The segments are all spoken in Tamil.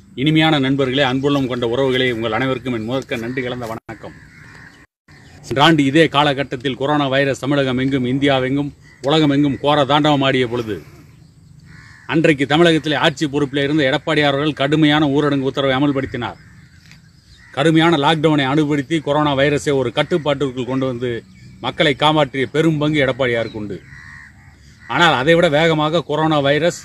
இனிமையான நண்பர்களே அன்புள்ளம் கொண்ட உறவுகளே உங்கள் அனைவருக்கும் என் முதற்க நன்றி கலந்த வணக்கம் சென்ற ஆண்டு இதே காலகட்டத்தில் கொரோனா வைரஸ் தமிழகம் எங்கும் இந்தியாவெங்கும் உலகம் எங்கும் கோர தாண்டவமாடிய பொழுது அன்றைக்கு தமிழகத்திலே ஆட்சி பொறுப்பில் இருந்த எடப்பாடியார் அவர்கள் கடுமையான ஊரடங்கு உத்தரவை அமல்படுத்தினார் கடுமையான லாக்டவுனை அனுபடுத்தி கொரோனா வைரஸை ஒரு கட்டுப்பாட்டிற்குள் கொண்டு வந்து மக்களை காப்பாற்றிய பெரும் பங்கு எடப்பாடியாருக்கு உண்டு ஆனால் அதைவிட வேகமாக கொரோனா வைரஸ்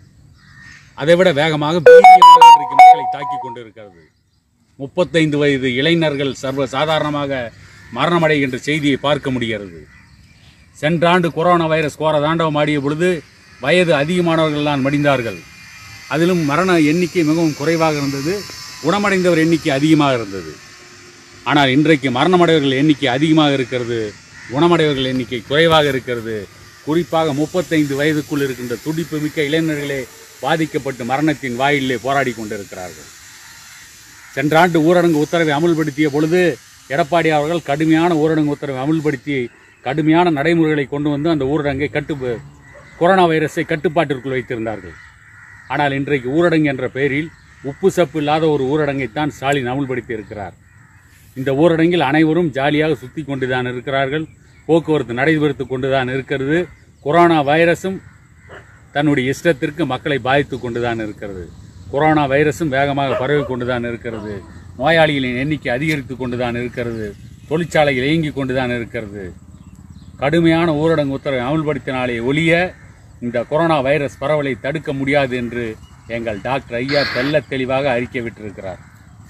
அதைவிட வேகமாக பீதியாக இன்றைக்கு மக்களை தாக்கி கொண்டிருக்கிறது முப்பத்தைந்து வயது இளைஞர்கள் சர்வ சாதாரணமாக மரணமடைகின்ற செய்தியை பார்க்க முடிகிறது சென்ற ஆண்டு கொரோனா வைரஸ் கோர தாண்டவம் ஆடிய பொழுது வயது அதிகமானவர்கள் தான் மடிந்தார்கள் அதிலும் மரண எண்ணிக்கை மிகவும் குறைவாக இருந்தது குணமடைந்தவர் எண்ணிக்கை அதிகமாக இருந்தது ஆனால் இன்றைக்கு மரணமடைவர்கள் எண்ணிக்கை அதிகமாக இருக்கிறது குணமடைவர்கள் எண்ணிக்கை குறைவாக இருக்கிறது குறிப்பாக முப்பத்தைந்து வயதுக்குள் இருக்கின்ற துடிப்பு மிக்க இளைஞர்களே பாதிக்கப்பட்டு மரணத்தின் வாயிலே போராடி கொண்டிருக்கிறார்கள் சென்ற ஆண்டு ஊரடங்கு உத்தரவை அமுல்படுத்திய பொழுது எடப்பாடி அவர்கள் கடுமையான ஊரடங்கு உத்தரவை அமுல்படுத்தி கடுமையான நடைமுறைகளை கொண்டு வந்து அந்த ஊரடங்கை கட்டு கொரோனா வைரஸை கட்டுப்பாட்டிற்குள் வைத்திருந்தார்கள் ஆனால் இன்றைக்கு ஊரடங்கு என்ற பெயரில் உப்பு சப்பு இல்லாத ஒரு ஊரடங்கைத்தான் ஸ்டாலின் அமுல்படுத்தி இருக்கிறார் இந்த ஊரடங்கில் அனைவரும் ஜாலியாக சுற்றி கொண்டுதான் இருக்கிறார்கள் போக்குவரத்து நடைபெறுத்து கொண்டுதான் இருக்கிறது கொரோனா வைரஸும் தன்னுடைய இஷ்டத்திற்கு மக்களை பாதித்து கொண்டுதான் இருக்கிறது கொரோனா வைரஸும் வேகமாக பரவி கொண்டுதான் இருக்கிறது நோயாளிகளின் எண்ணிக்கை அதிகரித்து கொண்டுதான் இருக்கிறது தொழிற்சாலைகள் இயங்கி கொண்டுதான் இருக்கிறது கடுமையான ஊரடங்கு உத்தரவை அமல்படுத்தினாலே ஒழிய இந்த கொரோனா வைரஸ் பரவலை தடுக்க முடியாது என்று எங்கள் டாக்டர் ஐயா தெல்ல தெளிவாக அறிக்கை விட்டிருக்கிறார்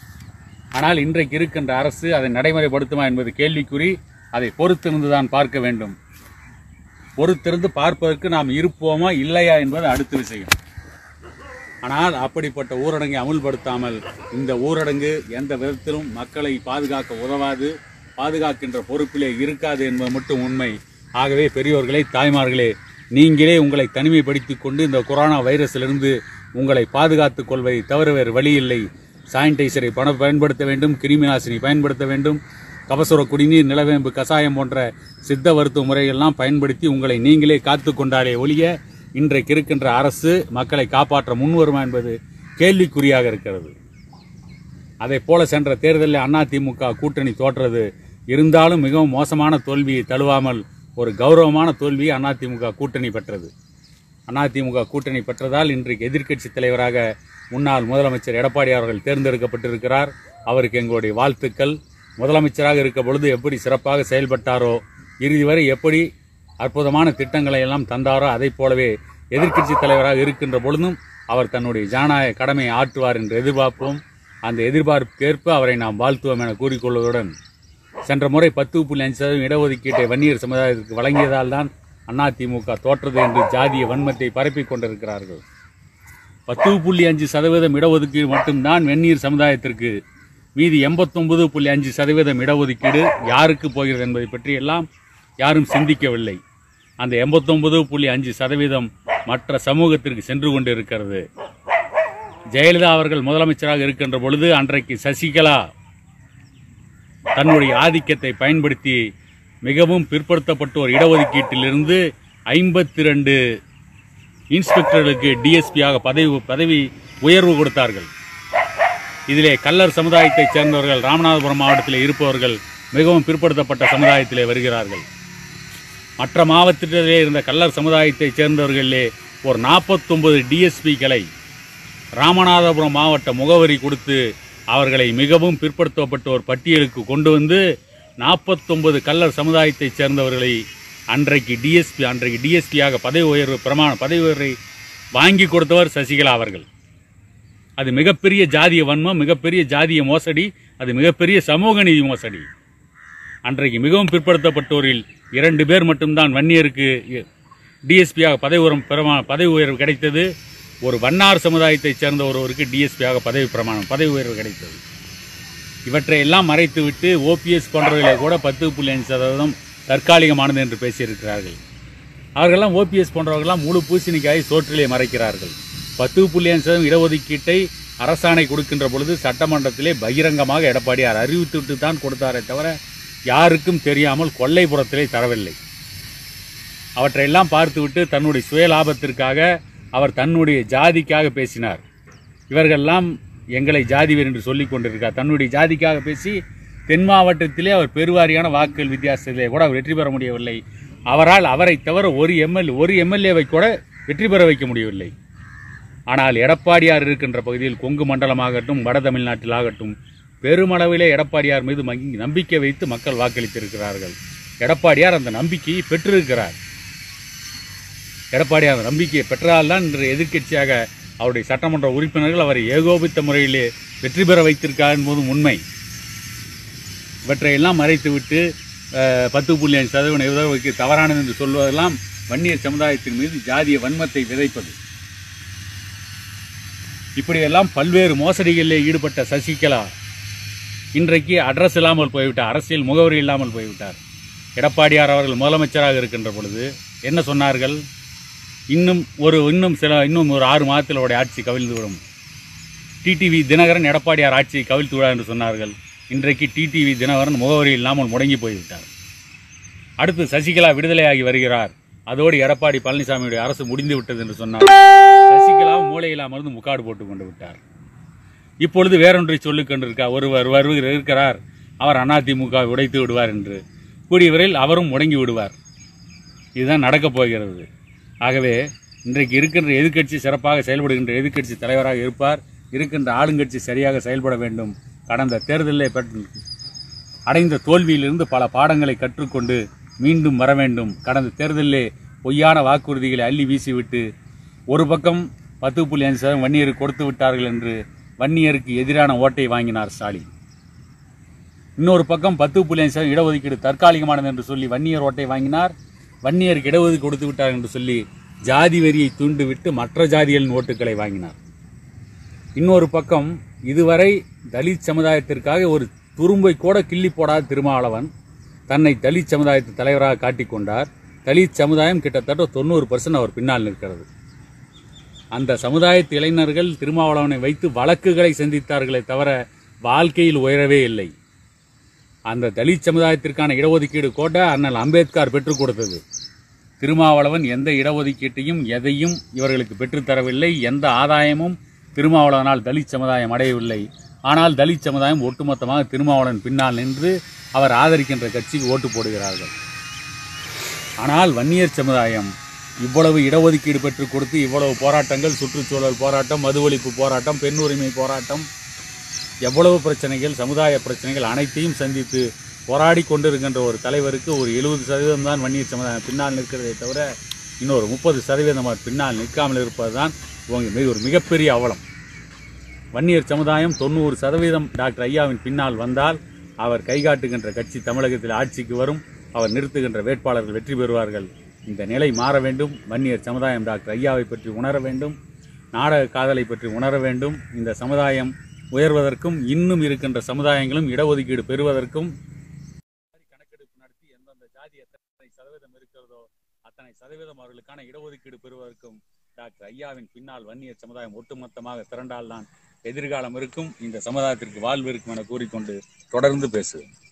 ஆனால் இன்றைக்கு இருக்கின்ற அரசு அதை நடைமுறைப்படுத்துமா என்பது கேள்விக்குறி அதை பொறுத்திருந்துதான் பார்க்க வேண்டும் பொறுத்திருந்து பார்ப்பதற்கு நாம் இருப்போமா இல்லையா என்பது அடுத்த விஷயம் ஆனால் அப்படிப்பட்ட ஊரடங்கை அமுல்படுத்தாமல் இந்த ஊரடங்கு எந்த விதத்திலும் மக்களை பாதுகாக்க உதவாது பாதுகாக்கின்ற பொறுப்பிலே இருக்காது என்பது மட்டும் உண்மை ஆகவே பெரியோர்களே தாய்மார்களே நீங்களே உங்களை தனிமைப்படுத்திக் கொண்டு இந்த கொரோனா வைரஸிலிருந்து உங்களை பாதுகாத்துக் கொள்வதை தவிர வேறு வழி இல்லை சானிடைசரை பண பயன்படுத்த வேண்டும் கிருமிநாசினி பயன்படுத்த வேண்டும் கபசுர குடிநீர் நிலவேம்பு கசாயம் போன்ற சித்த மருத்துவ முறைகள்லாம் பயன்படுத்தி உங்களை நீங்களே காத்து கொண்டாலே ஒழிய இன்றைக்கு இருக்கின்ற அரசு மக்களை காப்பாற்ற முன்வருமா என்பது கேள்விக்குறியாக இருக்கிறது அதைப் போல சென்ற தேர்தலில் அதிமுக கூட்டணி தோற்றது இருந்தாலும் மிகவும் மோசமான தோல்வியை தழுவாமல் ஒரு கௌரவமான தோல்வியை அதிமுக கூட்டணி பெற்றது அதிமுக கூட்டணி பெற்றதால் இன்றைக்கு எதிர்க்கட்சி தலைவராக முன்னாள் முதலமைச்சர் எடப்பாடி அவர்கள் தேர்ந்தெடுக்கப்பட்டிருக்கிறார் அவருக்கு எங்களுடைய வாழ்த்துக்கள் முதலமைச்சராக இருக்க பொழுது எப்படி சிறப்பாக செயல்பட்டாரோ இறுதி வரை எப்படி அற்புதமான திட்டங்களை எல்லாம் தந்தாரோ அதைப் போலவே எதிர்க்கட்சி தலைவராக இருக்கின்ற பொழுதும் அவர் தன்னுடைய ஜனநாயக கடமையை ஆற்றுவார் என்று எதிர்பார்ப்போம் அந்த எதிர்பார்ப்புக்கேற்ப அவரை நாம் வாழ்த்துவோம் என கூறிக்கொள்வதுடன் சென்ற முறை பத்து புள்ளி அஞ்சு சதவீதம் இடஒதுக்கீட்டை வன்னியர் சமுதாயத்திற்கு வழங்கியதால் தான் அதிமுக தோற்றது என்று ஜாதிய வன்மத்தை பரப்பிக் கொண்டிருக்கிறார்கள் பத்து புள்ளி அஞ்சு சதவீதம் இடஒதுக்கீடு மட்டும்தான் வெந்நீர் சமுதாயத்திற்கு மீதி எண்பத்தொன்பது புள்ளி அஞ்சு சதவீதம் இடஒதுக்கீடு யாருக்கு போகிறது என்பதை பற்றி எல்லாம் யாரும் சிந்திக்கவில்லை அந்த எண்பத்தொன்பது புள்ளி அஞ்சு சதவீதம் மற்ற சமூகத்திற்கு சென்று கொண்டிருக்கிறது ஜெயலலிதா அவர்கள் முதலமைச்சராக இருக்கின்ற பொழுது அன்றைக்கு சசிகலா தன்னுடைய ஆதிக்கத்தை பயன்படுத்தி மிகவும் பிற்படுத்தப்பட்டோர் இடஒதுக்கீட்டிலிருந்து ஐம்பத்தி ரெண்டு இன்ஸ்பெக்டர்களுக்கு டிஎஸ்பியாக பதவி பதவி உயர்வு கொடுத்தார்கள் இதிலே கல்லர் சமுதாயத்தைச் சேர்ந்தவர்கள் ராமநாதபுரம் மாவட்டத்தில் இருப்பவர்கள் மிகவும் பிற்படுத்தப்பட்ட சமுதாயத்திலே வருகிறார்கள் மற்ற மாவட்டத்திலே இருந்த கல்லர் சமுதாயத்தைச் சேர்ந்தவர்களிலே ஒரு நாற்பத்தொன்பது டிஎஸ்பிகளை ராமநாதபுரம் மாவட்ட முகவரி கொடுத்து அவர்களை மிகவும் பிற்படுத்தப்பட்டோர் பட்டியலுக்கு கொண்டு வந்து நாற்பத்தொன்பது கல்லர் சமுதாயத்தைச் சேர்ந்தவர்களை அன்றைக்கு டிஎஸ்பி அன்றைக்கு டிஎஸ்பியாக பதவி உயர்வு பிரமாண பதவி உயர்வை வாங்கி கொடுத்தவர் சசிகலா அவர்கள் அது மிகப்பெரிய ஜாதிய வன்மம் மிகப்பெரிய ஜாதிய மோசடி அது மிகப்பெரிய சமூக நீதி மோசடி அன்றைக்கு மிகவும் பிற்படுத்தப்பட்டோரில் இரண்டு பேர் மட்டும்தான் வன்னியருக்கு டிஎஸ்பியாக பதவி உயரம் பிரமா பதவி உயர்வு கிடைத்தது ஒரு வண்ணார் சமுதாயத்தைச் சேர்ந்த ஒருவருக்கு டிஎஸ்பியாக பதவி பிரமாணம் பதவி உயர்வு கிடைத்தது இவற்றை எல்லாம் மறைத்துவிட்டு ஓபிஎஸ் போன்றவர்களை கூட பத்து புள்ளி அஞ்சு சதவீதம் தற்காலிகமானது என்று பேசியிருக்கிறார்கள் அவர்களெல்லாம் ஓபிஎஸ் போன்றவர்கள்லாம் முழு பூசணிக்காயை சோற்றிலே மறைக்கிறார்கள் பத்து புள்ளி அஞ்சு சதவீதம் இடஒதுக்கீட்டை அரசாணை கொடுக்கின்ற பொழுது சட்டமன்றத்திலே பகிரங்கமாக எடப்பாடியார் அறிவித்துவிட்டு தான் கொடுத்தாரே தவிர யாருக்கும் தெரியாமல் கொல்லைப்புறத்திலே தரவில்லை அவற்றையெல்லாம் பார்த்துவிட்டு தன்னுடைய சுய லாபத்திற்காக அவர் தன்னுடைய ஜாதிக்காக பேசினார் இவர்களெல்லாம் எங்களை ஜாதிவர் என்று சொல்லிக் கொண்டிருக்கார் தன்னுடைய ஜாதிக்காக பேசி தென் மாவட்டத்திலே அவர் பெருவாரியான வாக்குகள் வித்தியாசத்திலே கூட அவர் வெற்றி பெற முடியவில்லை அவரால் அவரை தவிர ஒரு எம்எல் ஒரு எம்எல்ஏவை கூட வெற்றி பெற வைக்க முடியவில்லை ஆனால் எடப்பாடியார் இருக்கின்ற பகுதியில் கொங்கு மண்டலமாகட்டும் வட தமிழ்நாட்டில் ஆகட்டும் பெருமளவிலே எடப்பாடியார் மீது மங்கி- நம்பிக்கை வைத்து மக்கள் வாக்களித்திருக்கிறார்கள் எடப்பாடியார் அந்த நம்பிக்கையை பெற்றிருக்கிறார் எடப்பாடியார் அந்த நம்பிக்கையை பெற்றால்தான் இன்று எதிர்க்கட்சியாக அவருடைய சட்டமன்ற உறுப்பினர்கள் அவரை ஏகோபித்த முறையிலே வெற்றி பெற வைத்திருக்கார் என்பதும் உண்மை இவற்றையெல்லாம் மறைத்துவிட்டு அஹ், பத்து புள்ளி அஞ்சு சதவீதம் உதவிக்கு தவறானது என்று சொல்வதெல்லாம் வன்னியர் சமுதாயத்தின் மீது ஜாதிய வன்மத்தை விதைப்பது இப்படியெல்லாம் பல்வேறு மோசடிகளில் ஈடுபட்ட சசிகலா இன்றைக்கு அட்ரஸ் இல்லாமல் போய்விட்டார் அரசியல் முகவரி இல்லாமல் போய்விட்டார் எடப்பாடியார் அவர்கள் முதலமைச்சராக இருக்கின்ற பொழுது என்ன சொன்னார்கள் இன்னும் ஒரு இன்னும் சில இன்னும் ஒரு ஆறு மாதத்தில் அவருடைய ஆட்சி கவிழ்ந்து விடும் டிடிவி தினகரன் எடப்பாடியார் ஆட்சியை கவிழ்த்து விடார் என்று சொன்னார்கள் இன்றைக்கு டிடிவி தினகரன் முகவரி இல்லாமல் முடங்கி போய்விட்டார் அடுத்து சசிகலா விடுதலையாகி வருகிறார் அதோடு எடப்பாடி பழனிசாமியுடைய அரசு முடிந்து விட்டது என்று சொன்னார் சசிகலாவும் மூளையில் அமர்ந்து முக்காடு போட்டு கொண்டு விட்டார் இப்பொழுது வேறொன்றை சொல்லிக் கொண்டிருக்கார் ஒருவர் வருகிற இருக்கிறார் அவர் அதிமுக உடைத்து விடுவார் என்று கூடிய விரைவில் அவரும் முடங்கி விடுவார் இதுதான் நடக்கப் போகிறது ஆகவே இன்றைக்கு இருக்கின்ற எதிர்க்கட்சி சிறப்பாக செயல்படுகின்ற எதிர்க்கட்சி தலைவராக இருப்பார் இருக்கின்ற ஆளுங்கட்சி சரியாக செயல்பட வேண்டும் கடந்த தேர்தலில் பெற்ற அடைந்த தோல்வியிலிருந்து பல பாடங்களை கற்றுக்கொண்டு மீண்டும் வர வேண்டும் கடந்த தேர்தலிலே பொய்யான வாக்குறுதிகளை அள்ளி வீசிவிட்டு ஒரு பக்கம் பத்து புள்ளி அஞ்சு சதவீதம் வன்னியருக்கு கொடுத்து விட்டார்கள் என்று வன்னியருக்கு எதிரான ஓட்டை வாங்கினார் ஸ்டாலின் இன்னொரு பக்கம் பத்து புள்ளி அஞ்சு சதவீதம் இடஒதுக்கீடு தற்காலிகமானது என்று சொல்லி வன்னியர் ஓட்டை வாங்கினார் வன்னியருக்கு இடஒதுக்கீடு கொடுத்து விட்டார் என்று சொல்லி ஜாதி வெறியை தூண்டிவிட்டு மற்ற ஜாதிகளின் ஓட்டுக்களை வாங்கினார் இன்னொரு பக்கம் இதுவரை தலித் சமுதாயத்திற்காக ஒரு துரும்பை கூட கிள்ளி போடாத திருமாவளவன் தன்னை தலித் சமுதாயத்தின் தலைவராக காட்டிக்கொண்டார் தலித் சமுதாயம் கிட்டத்தட்ட தொண்ணூறு பர்சன்ட் அவர் பின்னால் நிற்கிறது அந்த சமுதாயத்து இளைஞர்கள் திருமாவளவனை வைத்து வழக்குகளை சந்தித்தார்களே தவிர வாழ்க்கையில் உயரவே இல்லை அந்த தலித் சமுதாயத்திற்கான இடஒதுக்கீடு கோட்ட அண்ணல் அம்பேத்கர் பெற்றுக் கொடுத்தது திருமாவளவன் எந்த இடஒதுக்கீட்டையும் எதையும் இவர்களுக்கு பெற்றுத்தரவில்லை எந்த ஆதாயமும் திருமாவளவனால் தலித் சமுதாயம் அடையவில்லை ஆனால் தலித் சமுதாயம் ஒட்டுமொத்தமாக திருமாவளவன் பின்னால் நின்று அவர் ஆதரிக்கின்ற கட்சிக்கு ஓட்டு போடுகிறார்கள் ஆனால் வன்னியர் சமுதாயம் இவ்வளவு இடஒதுக்கீடு பெற்றுக் கொடுத்து இவ்வளவு போராட்டங்கள் சுற்றுச்சூழல் போராட்டம் மது ஒழிப்பு போராட்டம் பெண் உரிமை போராட்டம் எவ்வளவு பிரச்சனைகள் சமுதாய பிரச்சனைகள் அனைத்தையும் சந்தித்து போராடி கொண்டிருக்கின்ற ஒரு தலைவருக்கு ஒரு எழுபது சதவீதம் தான் வன்னியர் சமுதாயம் பின்னால் நிற்கிறதே தவிர இன்னொரு முப்பது சதவீதம் அவர் பின்னால் நிற்காமல் இருப்பது தான் ஒரு மிகப்பெரிய அவலம் வன்னியர் சமுதாயம் தொண்ணூறு சதவீதம் டாக்டர் ஐயாவின் பின்னால் வந்தால் அவர் கைகாட்டுகின்ற கட்சி தமிழகத்தில் ஆட்சிக்கு வரும் அவர் நிறுத்துகின்ற வேட்பாளர்கள் வெற்றி பெறுவார்கள் இந்த நிலை மாற வேண்டும் வன்னியர் சமுதாயம் டாக்டர் ஐயாவை பற்றி உணர வேண்டும் நாடக காதலை பற்றி உணர வேண்டும் இந்த சமுதாயம் உயர்வதற்கும் இன்னும் இருக்கின்ற சமுதாயங்களும் இடஒதுக்கீடு பெறுவதற்கும் கணக்கெடுப்பு நடத்தி எந்தெந்த ஜாதி எத்தனை சதவீதம் இருக்கிறதோ அத்தனை சதவீதம் அவர்களுக்கான இடஒதுக்கீடு பெறுவதற்கும் டாக்டர் ஐயாவின் பின்னால் வன்னியர் சமுதாயம் ஒட்டுமொத்தமாக திரண்டால்தான் எதிர்காலம் இருக்கும் இந்த சமுதாயத்திற்கு வாழ்வு இருக்கும் என கூறிக்கொண்டு தொடர்ந்து பேசுவேன்